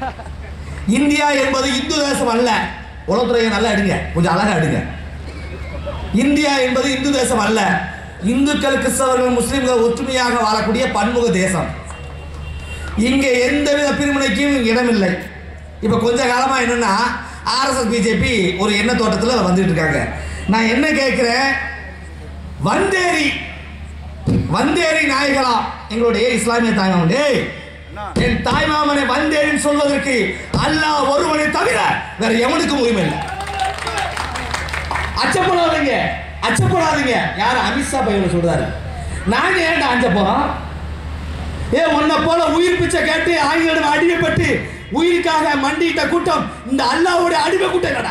India என்பது இந்து தேசம் அல்ல உளவுத்துறையை நல்லா எடுங்க கொஞ்சம் அழகா எடுங்க இந்தியா என்பது இந்து தேசம் அல்ல இந்துக்கள் கிறிஸ்தவர்கள் முஸ்லிம்கள் ஒற்றுமையாக வாழக்கூடிய பன்முக தேசம் இங்கே எந்தவித பிரிவினைக்கும் இடமில்லை இப்போ கொஞ்ச காலமா என்னன்னா ஆர்எஸ்எஸ் பிஜேபி ஒரு எண்ண தோட்டத்தில் வந்துட்டு இருக்காங்க நான் என்ன கேட்கிறேன் வந்தேரி வந்தேரி நாயகளா எங்களுடைய இஸ்லாமிய தாய்மாமன் டேய் என் தாய்மாமனை வந்தேரின்னு சொல்வதற்கு அல்லாஹ் ஒருவனை தவிர வேற எவனுக்கும் உரிமை இல்லை அச்சப்படாதீங்க அச்சப்படாதீங்க யார் அமித்ஷா பையன் சொல்றாரு நாங்க ஏன்டா அஞ்ச போறோம் ஏ உன்னை போல உயிர் பிச்சை கேட்டு ஆங்கிலிடம் அடிமைப்பட்டு உயிருக்காக மண்டியிட்ட கூட்டம் இந்த அல்லாஹ்வுடைய அடிமை கூட்டம் என்னடா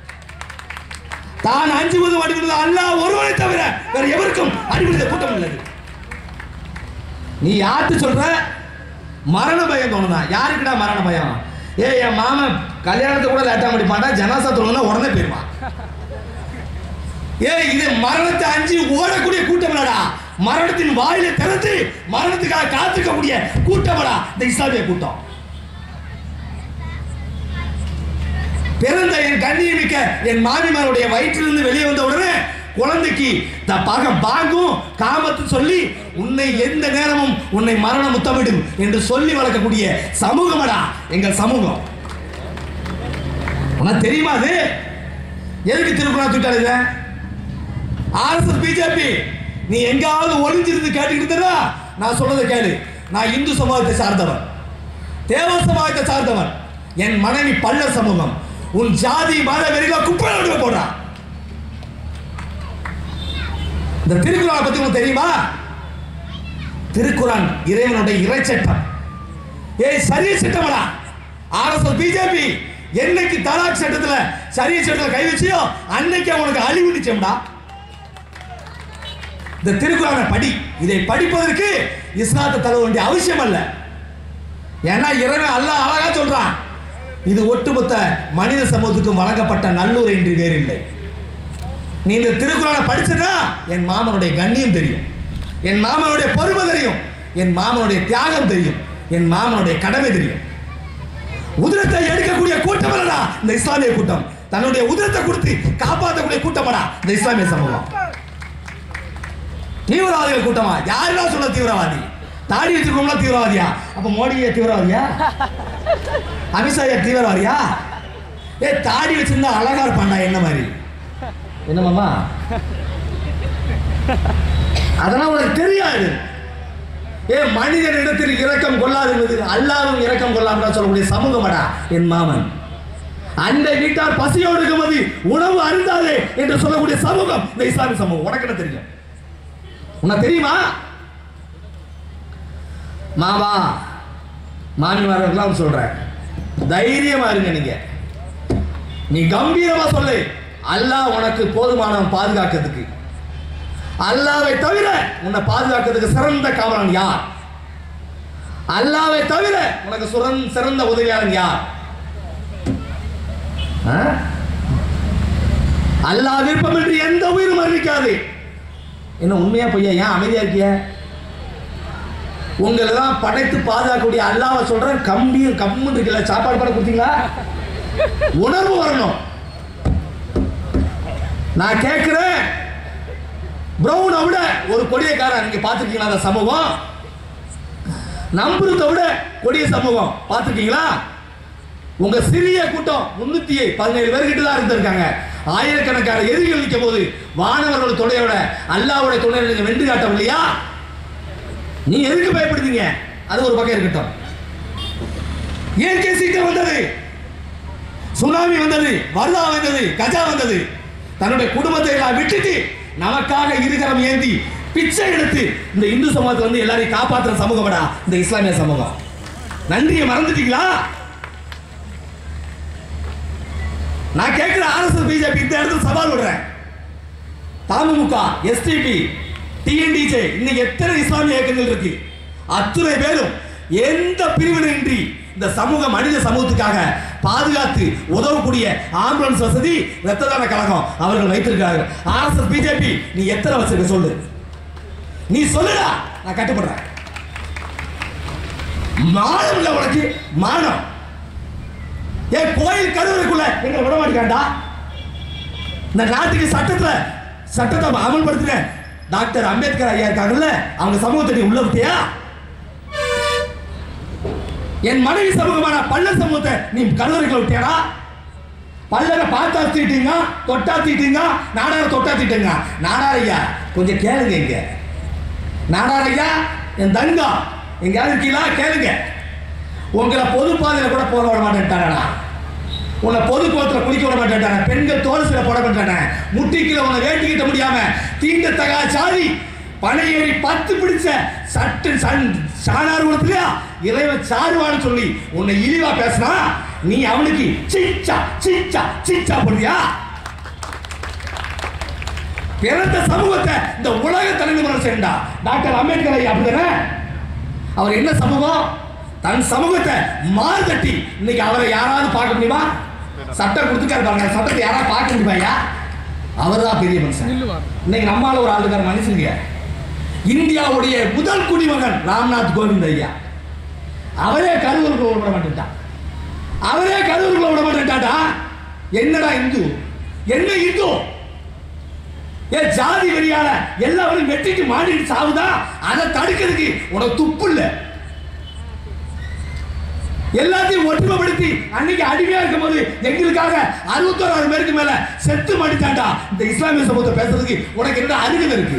தான் அஞ்சுவதும் அடிப்பது அல்லாஹ் ஒருவனை தவிர வேற எவருக்கும் அடிப்பது கூட்டம் இல்லது நீ யார்கிட்ட சொல்ற மரண பயம் தோணுதா யாருக்குடா மரண பயம் ஏ என் மாமன் கல்யாணத்தை கூட லேட்டா முடிப்பான்டா ஜனாசா தோணுனா உடனே போயிருவான் ஏய் இது மரணத்தை அஞ்சு ஓடக்கூடிய கூட்டம்லடா மரணத்தின் வாயிலை திறந்து மரணத்துக்காக காத்திருக்கக்கூடிய கூட்டமடா இந்த இஸ்லாமிய கூட்டம் பிறந்த என் கண்ணியமிக்க என் மாமிமாருடைய வயிற்றிலிருந்து வெளியே வந்த உடனே குழந்தைக்கு த பாக பாங்கும் காமத்து சொல்லி உன்னை எந்த நேரமும் உன்னை மரண முத்தமிடும் என்று சொல்லி வளர்க்கக்கூடிய சமூகமடா எங்கள் சமூகம் உனக்கு தெரியுமா அது எதுக்கு திருக்குறள் தூட்டாளுங்க ஆர்எஸ்எஸ் பிஜேபி நீ எங்காவது ஒளிஞ்சிருந்து கேட்டுக்கிட்டு இருந்தா, நான் சொல்றதை கேளு நான் இந்து சமூகத்தை சார்ந்தவன் தேவ சமூகத்தை சார்ந்தவன் என் மனைவி பல்லர் சமூகம் உன் ஜாதி மத வெறியில குப்பை விடுவ போடுறான் இந்த திருக்குறளை பத்தி உனக்கு தெரியுமா திருக்குறான் இறைவனுடைய இறைச்சட்டம் ஏய் சரிய சட்டமடா ஆர்எஸ்எஸ் பிஜேபி என்னைக்கு தலாக் சட்டத்துல சரிய சட்டத்துல கை வச்சியோ அன்னைக்கு அவனுக்கு அழிவு நிச்சயம்டா இந்த திருக்குறானை படி இதை படிப்பதற்கு இஸ்லாத்தை தர வேண்டிய அவசியம் அல்ல ஏன்னா இறைவன் அல்லாஹ் அழகா சொல்றான் இது ஒட்டுமொத்த மனித சமூகத்துக்கும் வழங்கப்பட்ட நல்லூர் என்று வேறு இல்லை நீ இந்த திருக்குறளை படிச்சனா என் மாமனுடைய கண்ணியம் தெரியும் என் மாமனுடைய பொறுமை தெரியும் என் மாமனுடைய தியாகம் தெரியும் என் மாமனுடைய கடமை தெரியும் உதிரத்தை எடுக்கக்கூடிய கூட்டம் இல்லடா இந்த இஸ்லாமிய கூட்டம் தன்னுடைய உதிரத்தை கொடுத்து காப்பாற்றக்கூடிய கூட்டமடா இந்த இஸ்லாமிய சமூகம் தீவிரவாதிகள் கூட்டமா யாருடா சொல்ல தீவிரவாதி தாடி வச்சிருக்கோம்ல தீவிரவாதியா அப்ப மோடியே தீவிரவாதியா அமித்ஷா தீவிரவாதியா ஏ தாடி வச்சிருந்தா அழகா இருப்பான்டா என்ன மாதிரி என்ன மாமா அதெல்லாம் உனக்கு தெரியாது ஏ மனிதனிடத்தில் இரக்கம் கொள்ளாது அல்லாவும் இரக்கம் கொள்ளாமல் சொல்லக்கூடிய சமூகமடா என் மாமன் அந்த வீட்டார் பசியோடு இருக்கும்போது உணவு அருந்தாதே என்று சொல்லக்கூடிய சமூகம் இந்த இஸ்லாமிய சமூகம் உனக்கு என்ன தெரியும் உனக்கு தெரியுமா மாமா மாமிமாரெல்லாம் சொல்றேன் தைரியமா இருங்க நீங்க நீ கம்பீரமா சொல்லு அல்லாஹ் உனக்கு போதுமானவன் பாதுகாக்கிறதுக்கு அல்லாவை தவிர உன்னை பாதுகாக்கிறதுக்கு சிறந்த காவலன் யார் அல்லாவை தவிர உனக்கு சுரன் சிறந்த உதவியாளன் யார் ஆ? அல்லாஹ் விருப்பமின்றி எந்த உயிரும் அறிவிக்காது என்ன உண்மையா பொய்யா ஏன் அமைதியா இருக்கிய உங்களை தான் படைத்து பாதுகாக்கக்கூடிய அல்லாவை சொல்றேன் கம்பி கம்முன்னு இருக்குல்ல சாப்பாடு பண்ண கொடுத்தீங்களா உணர்வு வரணும் நான் கேட்கிறேன் பிரவுனை விட ஒரு கொடியக்காரன் நீங்க பார்த்துருக்கீங்களா அந்த சமூகம் நம்புறதை விட கொடிய சமூகம் பார்த்துருக்கீங்களா உங்க சிறிய கூட்டம் முன்னூத்தி பதினேழு பேர்கிட்ட தான் இருந்திருக்காங்க ஆயிரக்கணக்கான எதிரிகள் நிற்கும் போது வானவர்கள் துணையோட அல்லாவுடைய துணையோட நீங்க வென்று காட்டவில்லையா நீ எதுக்கு பயப்படுறீங்க அது ஒரு பக்கம் இருக்கட்டும் இயற்கை சீக்கிரம் வந்தது சுனாமி வந்தது வர்தா வந்தது கஜா வந்தது தன்னுடைய குடும்பத்தை எல்லாம் விட்டுட்டு நமக்காக இருகரம் ஏந்தி பிச்சை எடுத்து இந்த இந்து சமூகத்தை வந்து எல்லாரையும் காப்பாற்றுற சமூகம்டா இந்த இஸ்லாமிய சமூகம் நன்றியை மறந்துட்டீங்களா நான் கேட்கிற ஆர்எஸ்எஸ் பிஜேபி இந்த இடத்துல சவால் விடுறேன் தமுக எஸ்டிபி டிஎன்டிஜே இன்னைக்கு எத்தனை இஸ்லாமிய இயக்கங்கள் இருக்கு அத்துணை பேரும் எந்த பிரிவினையின்றி இந்த சமூக மனித சமூகத்துக்காக பாதுகாத்து உதவக்கூடிய ஆம்புலன்ஸ் வசதி இரத்த தான கழகம் அவர்கள் வைத்திருக்கிறார்கள் ஆர்எஸ்எஸ் பிஜேபி நீ எத்தனை வச்சிருக்க சொல்லு நீ சொல்லுடா நான் கட்டுப்படுறேன் மானம் இல்லை உனக்கு மானம் ஏன் கோயில் கருவறைக்குள்ள எங்களை விட மாட்டேங்காண்டா இந்த நாட்டுக்கு சட்டத்துல சட்டத்தை அமல்படுத்துற டாக்டர் அம்பேத்கர் ஐயா இருக்காங்கல்ல அவங்க சமூகத்தை நீ உள்ள விட்டியா என் மனைவி சமூகமான பல்லர் சமூகத்தை நீ கருவறைக்குள்ள விட்டியாடா பல்லரை பார்த்தா தீட்டீங்க தொட்டா தீட்டீங்க நாடார தொட்டா தீட்டுங்க நாடார் ஐயா கொஞ்சம் கேளுங்க இங்க நாடார் ஐயா என் தங்கா எங்கேயாவது இருக்கீங்களா கேளுங்க உங்களை பொது பாதையில கூட போக விட மாட்டேன்ட்டானா உன்னை பொது குளத்துல குளிக்க விட மாட்டேன்ட்டானே பெண்கள் தோலசில போட மாட்டானே முட்டிக்கில உன்னை வேட்டிக்கிட்ட முடியாம தீண்ட தகா சாதி பனை ஏறி பத்து பிடிச்ச சட்டு சன் சாணார் குளத்துலயா இறைவன் சாருவான்னு சொல்லி உன்னை இழிவா பேசினா நீ அவனுக்கு சிச்சா சிச்சா சிச்சா போடுறியா பிறந்த சமூகத்தை இந்த உலக தலைமுறை சேர்ந்தா டாக்டர் அம்பேத்கர் ஐயா அப்படிதானே அவர் என்ன சமூகம் தன் சமூகத்தை மாறுதட்டி இன்னைக்கு அவரை யாராவது பார்க்க முடியுமா சட்டம் கொடுத்துக்காரு பாருங்க சட்டத்தை யாராவது பார்க்க முடியுமாயா அவர் தான் பெரிய மனுஷன் இன்னைக்கு நம்மால ஒரு ஆள் இருக்காரு மனுஷங்க இந்தியாவுடைய முதல் குடிமகன் ராம்நாத் கோவிந்த் ஐயா அவரே கருவூருக்குள்ள விட மாட்டேன்ட்டான் அவரே கருவூருக்குள்ள விட மாட்டேன்டாடா என்னடா இந்து என்ன இந்து ஏ ஜாதி வெறியால எல்லாரும் வெட்டிட்டு மாடிட்டு சாவுதா அதை தடுக்கிறதுக்கு உனக்கு துப்பு இல்ல எல்லாத்தையும் ஒற்றுமைப்படுத்தி அன்னைக்கு அடிமையா இருக்கும்போது எங்களுக்காக அறுபத்தோராயிரம் பேருக்கு மேல செத்து மாட்டிட்டாண்டா இந்த இஸ்லாமிய சமூகத்தை பேசுறதுக்கு உனக்கு என்ன அருகதை இருக்கு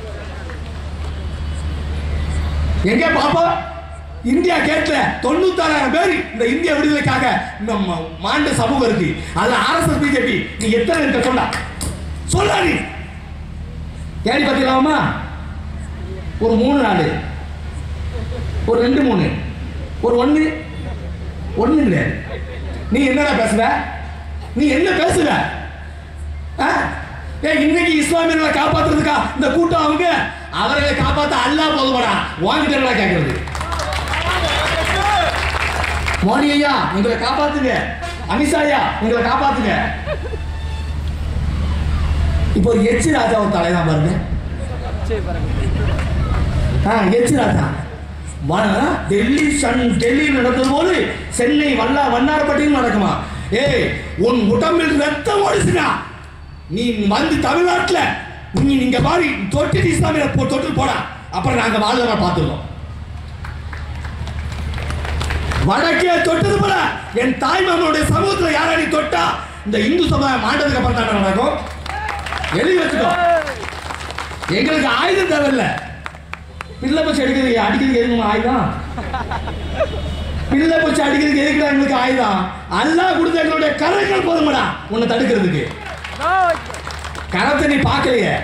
எங்க பாப்பா இந்தியா கேட்ல தொண்ணூத்தாறாயிரம் பேர் இந்த இந்திய விடுதலைக்காக நம்ம மாண்ட சமூகம் இருக்கு அதுல ஆர்எஸ்எஸ் பிஜேபி நீ எத்தனை இருக்க சொல்ல சொல்ல நீ ஏடி பத்திலாமா ஒரு மூணு நாலு ஒரு ரெண்டு மூணு ஒரு ஒண்ணு ஒண்ணு கிடையாது நீ என்னடா பேசுற நீ என்ன பேசுற ஆ? ஏய் இன்னைக்கு இஸ்லாமியர்களை காப்பாத்துறதுக்கா இந்த கூட்டம் அவங்க அவர்களை காப்பாத்த அல்லாஹ் போதுமாடா வாங்கிட்டு கேட்கறது மோடி ஐயா எங்களை காப்பாத்துங்க அமித்ஷா ஐயா எங்களை காப்பாத்துங்க இப்போ ஒரு எச்சி ராஜா ஒரு தலைதான் பாருங்க ஆ எச்சி ராஜா வ- டெல்லி சன் டெல்லி நடந்தது போது சென்னை வல்லா வண்ணாரப்பட்டியும் நடக்குமா ஏய் உன் உடம்பில் ரத்தம் ஓடுச்சுனா நீ வந்து தமிழ்நாட்டுல நீ நீங்க மாதிரி தொட்டு இஸ்லாமிய போ- தொட்டு போடா அப்புறம் நாங்க வாழ்வரை பார்த்துருக்கோம் வடக்கே தொட்டது போல என் தாய் மாமனுடைய சமூகத்துல யாரா நீ தொட்டா இந்த இந்து சமுதாயம் ஆண்டதுக்கு அப்புறம் தான் நடக்கும் எழுதி வச்சுக்கோ எங்களுக்கு ஆயுதம் தேவையில்ல பிள்ளை பூச்சி அடிக்கிறது அடிக்கிறது எதுக்கு ஆயுதம் பிள்ளை பூச்சி அடிக்கிறதுக்கு எதுக்குடா எங்களுக்கு ஆயுதம் அல்லாஹ் கொடுத்த எங்களுடைய கரங்கள் போதுமடா உன்னை தடுக்கிறதுக்கு கரத்தை நீ பார்க்கலையே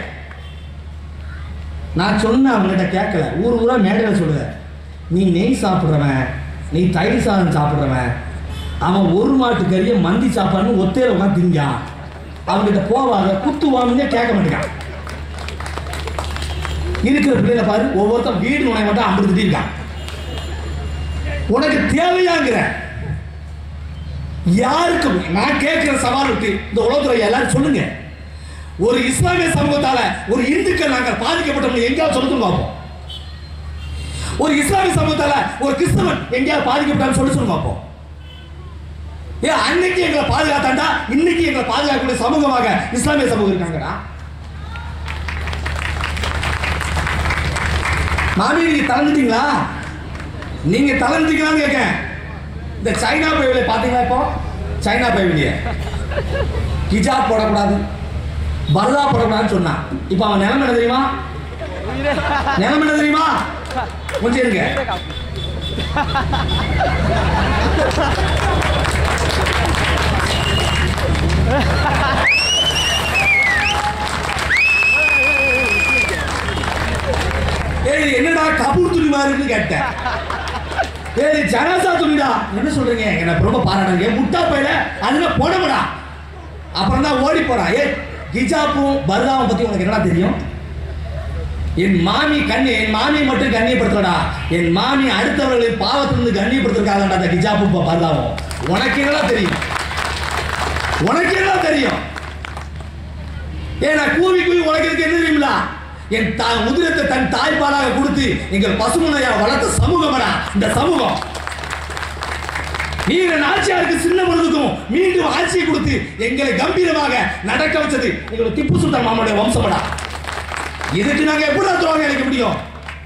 நான் சொன்ன அவங்ககிட்ட கேட்கல ஊர் ஊரா மேடையில் சொல்லுத நீ நெய் சாப்பிட்றவன் நீ தயிர் சாதம் சாப்பிட்றவன் அவன் ஒரு மாட்டு கறியை மந்தி சாப்பாடுன்னு ஒத்தையில உட்காந்து திங்கான் அவன்கிட்ட போவாத குத்து வாங்குங்க கேட்க மாட்டேங்கான் இருக்கிற பிள்ளைகளை பாரு ஒவ்வொருத்தன் வீடு நுழைய மட்டும் ஐம்பது இருக்கான் உனக்கு தேவையாங்கிற யாருக்கும் நான் கேட்கிற சவால் விட்டு இந்த உலகத்துல எல்லாரும் சொல்லுங்க ஒரு இஸ்லாமிய சமூகத்தால ஒரு இந்துக்கள் நாங்கள் பாதிக்கப்பட்டவங்க எங்கேயாவது சொல்லுங்க பார்ப்போம் ஒரு இஸ்லாமிய சமூகத்தால ஒரு கிறிஸ்தவன் எங்கேயாவது பாதிக்கப்பட்டான்னு சொல்லி சொல்லுங்க பார்ப்போம் ஏன் அன்னைக்கு எங்களை பாதுகாத்தாண்டா இன்னைக்கு எங்களை பாதுகாக்கக்கூடிய சமூகமாக இஸ்லாமிய சமூகம் இருக்காங்கடா மாமி நீங்க தளர்ந்துட்டீங்களா நீங்க தளர்ந்துட்டீங்களான்னு கேட்கேன் இந்த சைனா பைவிலை பாத்தீங்களா இப்போ சைனா பைவிலிய ஹிஜாப் போடக்கூடாது பர்தா போடக்கூடாதுன்னு சொன்னான் இப்போ அவன் நிலைமை என்ன தெரியுமா நிலைமை என்ன தெரியுமா கொஞ்சம் இருங்க ஏய் இது என்னடா கபூர் துணி மாதிரி இருக்குன்னு கேட்டேன் ஏய் இது ஜனாசா துணிடா என்ன சொல்றீங்க என்ன ரொம்ப பாராட்டுங்க முட்டா பையில அதுல போடப்படா அப்புறம் தான் ஓடி போறான் ஏய் ஹிஜாப்பும் பர்தாவும் பத்தி உனக்கு என்னடா தெரியும் என் மாமி கண்ணி என் மாமியை மட்டும் கண்ணியப்படுத்தடா என் மாமி அடுத்தவர்களை பாவத்திலிருந்து கண்ணியப்படுத்துறதுக்காக அந்த ஹிஜாப்பும் ப- பர்தாவும் உனக்கு என்னடா தெரியும் உனக்கு என்னடா தெரியும் ஏன் நான் கூவி கூவி உழைக்கிறதுக்கு என்ன தெரியுங்களா என் தா உதிரத்தை தன் தாய்ப்பாலாக கொடுத்து எங்கள் பசுமனையா வளர்த்த சமூகமடா இந்த சமூகம் வீர நாச்சியாருக்கு சின்ன பொழுதுக்கும் மீண்டும் ஆட்சியை கொடுத்து எங்களை கம்பீரமாக நடக்க வச்சது எங்களோட திப்பு சுல்தான் மாமனுடைய வம்சமடா இதுக்கு நாங்க எப்படி துரோகம் அளிக்க முடியும்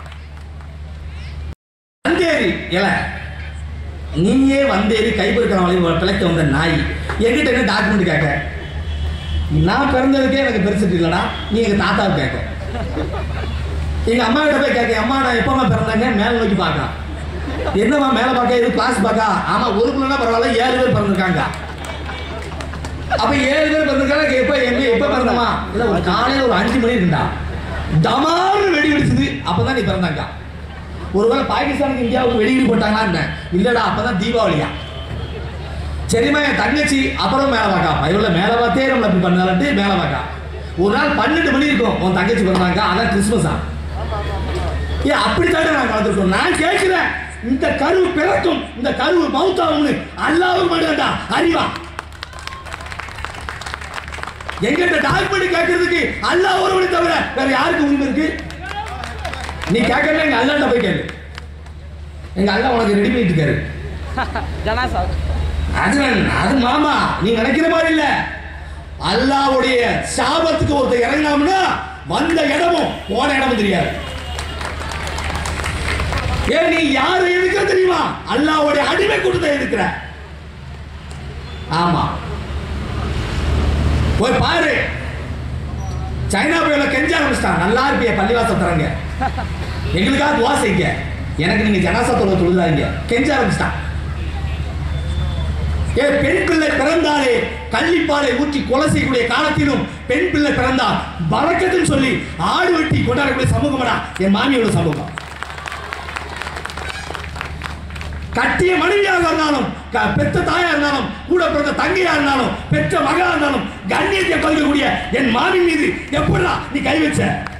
வந்தேரி இல நீயே வந்தேரி கைப்பற்கிற வழி பிழைக்க வந்த நாய் என்கிட்ட என்ன டாக்குமெண்ட் கேட்க நான் பிறந்ததுக்கே எனக்கு பெருசுட்டு இல்லடா நீ எங்க தாத்தாவை கேட்க எங்க அம்மா கிட்ட போய் கேட்க அம்மா நான் எப்பமா பிறந்தாங்க மேல நோக்கி பார்க்கலாம் என்னம்மா மேல பார்க்க இது கிளாஸ் பார்க்க ஆமா ஒரு பிள்ளைனா பரவாயில்ல ஏழு பேர் பிறந்திருக்காங்க அப்ப ஏழு பேர் பிறந்திருக்காங்க எப்ப எங்க எப்ப பிறந்தமா இல்ல ஒரு காலையில ஒரு அஞ்சு மணி இருக்குண்டா டமார்னு வெடி வெடிச்சது அப்பதான் நீ பிறந்தாங்க ஒருவேளை பாகிஸ்தானுக்கு இந்தியாவுக்கு வெடிவிடி போட்டாங்களா என்ன இல்லடா அப்பதான் தீபாவளியா சரிம்மா என் தங்கச்சி அப்புறம் மேல பார்க்கா இவ்வளோ மேல பார்த்தே நம்மள இப்படி பண்ணாலட்டு மேல பார்க்கா ஒரு நாள் பன்னெண்டு மணி இருக்கும் உன் தங்கச்சி பிறந்தாங்க அதான் கிறிஸ்மஸா ஏன் அப்படித்தானே நான் வளர்த்துருக்கோம் நான் கேட்கிறேன் இந்த கரு பிறக்கும் இந்த கரு மவுத்தாகும்னு அல்லாவும் மட்டும்டா அறிவா எங்கிட்ட டாக்குமெண்ட் கேட்கறதுக்கு அல்லாஹ் ஒருவனை தவிர வேற யாருக்கு உரிமை இருக்கு நீ கேட்கல எங்க அல்லாட்ட போய் கேளு எங்க அல்லா உனக்கு ரெடி பண்ணிட்டு இருக்காரு ஜனாசா அது அது மாமா நீ நினைக்கிற மாதிரி இல்ல அல்லாவுடைய சாபத்துக்கு ஒருத்தர் இறங்கினோம்னா வந்த இடமும் போன இடமும் தெரியாது ஏன் நீ யாரை எதுக்கிற தெரியுமா அல்லாவுடைய அடிமை கூட்டத்தை எதுக்குற ஆமா போய் பாரு சைனா போய் கெஞ்ச ஆரம்பிச்சிட்டான் நல்லா இருப்பிய பள்ளிவாசல் தரங்க எங்களுக்காக துவா செய்யுங்க எனக்கு நீங்க ஜனாசா தொலை தொழுதாங்க கெஞ்ச ஆரம்பிச்சிட்டான் ஏ பெண் பிள்ளை பிறந்தாலே கள்ளிப்பாலை ஊற்றி கொலை செய்யக்கூடிய காலத்திலும் பெண் பிள்ளை பிறந்தால் பறக்கத்துன்னு சொல்லி ஆடு வெட்டி கொண்டாடக்கூடிய சமூகமடா என் மாமியோட சமூகம் கட்டிய மனைவியாக இருந்தாலும் க- பெத்த தாயா இருந்தாலும் கூட பிறந்த தங்கையா இருந்தாலும் பெற்ற மகளா இருந்தாலும் கண்ணியத்தை பகிரக்கூடிய என் மாமி மீது எப்படிடா நீ கை வச்ச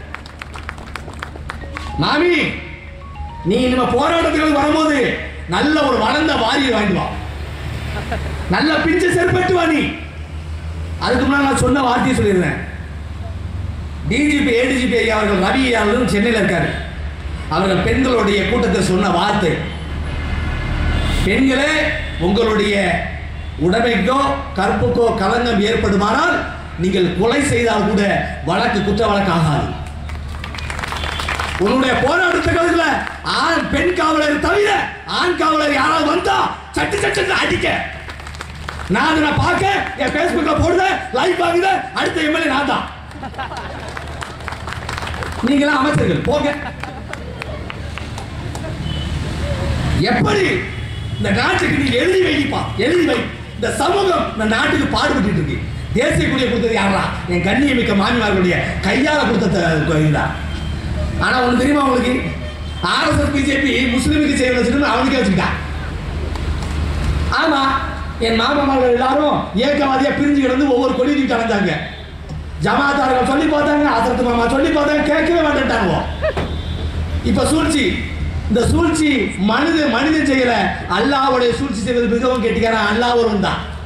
மாமி நீ நம்ம போராட்டத்துக்கு வரும்போது நல்ல ஒரு வளர்ந்த வாரியை வாங்கிட்டு வா நல்ல பிஞ்ச செருப்பட்டு வா நீ அதுக்கு முன்னாடி நான் சொன்ன வார்த்தையை சொல்லிடுறேன் டிஜிபி ஏடிஜிபி ஐயா அவர்கள் ரவி அவர்களும் சென்னையில் இருக்காரு அவர்கள் பெண்களுடைய கூட்டத்தில் சொன்ன வார்த்தை பெண்களே உங்களுடைய உடைமைக்கோ கற்புக்கோ களங்கம் ஏற்படுமானால் நீங்கள் கொலை செய்தால் கூட வழக்கு குற்ற வழக்கு ஆகாது உன்னுடைய போராட்டத்துக்கு ஆண் பெண் காவலர் தவிர ஆண் காவலர் யாராவது வந்தா சட்டு சட்டு அடிக்க நான் அதை நான் பார்க்க என் பேஸ்புக்ல போடுறேன் லைவ் ஆகுது அடுத்த எம்எல்ஏ நான் தான் நீங்களாம் அமைச்சர்கள் போங்க எப்படி இந்த நாட்டுக்கு நீ எழுதி வைப்பா எழுதி வை இந்த சமூகம் இந்த நாட்டுக்கு பாடுபட்டு இருக்கு தேசிய கொடியை கொடுத்தது யாரா என் கண்ணியமிக்க மாமிமார்களுடைய கையால கொடுத்த இதுதான் ஆனா ஒண்ணு தெரியுமா உங்களுக்கு ஆர்எஸ்எஸ் பிஜேபி முஸ்லிமுக்கு செய்ய வச்சுட்டு அவனுக்கே வச்சுக்கிட்டான் ஆமா என் மாமமார்கள் எல்லாரும் ஏக்கவாதியா பிரிஞ்சு கிடந்து ஒவ்வொரு கொடி தூக்கிட்டு அலைஞ்சாங்க ஜமாத்தார்கள் சொல்லி பார்த்தாங்க அசரத்து மாமா சொல்லி பார்த்தாங்க கேட்கவே மாட்டேன்ட்டாங்க இப்ப சூழ்ச்சி இந்த சூழ்ச்சி மனித மனிதன் செய்யல அல்லாவுடைய சூழ்ச்சி செய்வது மிகவும் கெட்டிக்காரன் அல்லாஹ் ஒருவன் தான்